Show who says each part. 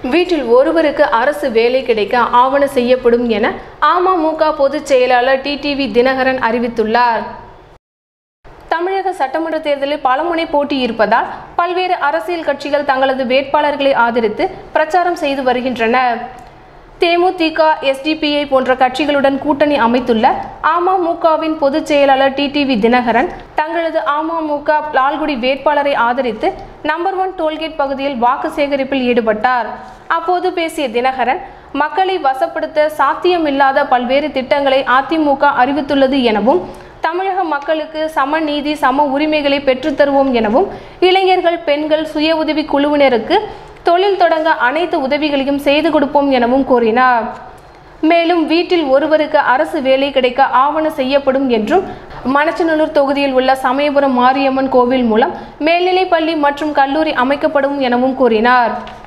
Speaker 1: வீட்டில் ஒருவருக்கு அரசு வேலை கிடைக்க ஆவண செய்யப்படும் என அமமுக பொதுச் செயலாளர் டிடிவி தினகரன் அறிவித்துள்ளார் தமிழக சட்டமன்ற தேர்தலில் பலமுனை போட்டி இருப்பதால் பல்வேறு அரசியல் கட்சிகள் தங்களது வேட்பாளர்களை ஆதரித்து பிரச்சாரம் செய்து வருகின்றன தேமுதிக எஸ்டிபிஐ போன்ற கட்சிகளுடன் கூட்டணி அமைத்துள்ள அமமுகவின் பொதுச் செயலாளர் டிடிவி தினகரன் தங்களது அமமுக லால்குடி வேட்பாளரை ஆதரித்து நம்பர் ஒன் டோல்கேட் பகுதியில் வாக்கு சேகரிப்பில் ஈடுபட்டார் அப்போது பேசிய தினகரன் மக்களை வசப்படுத்த சாத்தியமில்லாத பல்வேறு திட்டங்களை அதிமுக அறிவித்துள்ளது எனவும் தமிழக மக்களுக்கு சம நீதி சம உரிமைகளை பெற்றுத்தருவோம் எனவும் இளைஞர்கள் பெண்கள் சுய உதவி குழுவினருக்கு தொழில் தொடங்க அனைத்து உதவிகளையும் செய்து கொடுப்போம் எனவும் கூறினார் மேலும் வீட்டில் ஒருவருக்கு அரசு வேலை கிடைக்க ஆவண செய்யப்படும் என்றும் மணச்சநல்லூர் தொகுதியில் உள்ள சமயபுரம் மாரியம்மன் கோவில் மூலம் மேல்நிலைப்பள்ளி மற்றும் கல்லூரி அமைக்கப்படும் எனவும் கூறினார்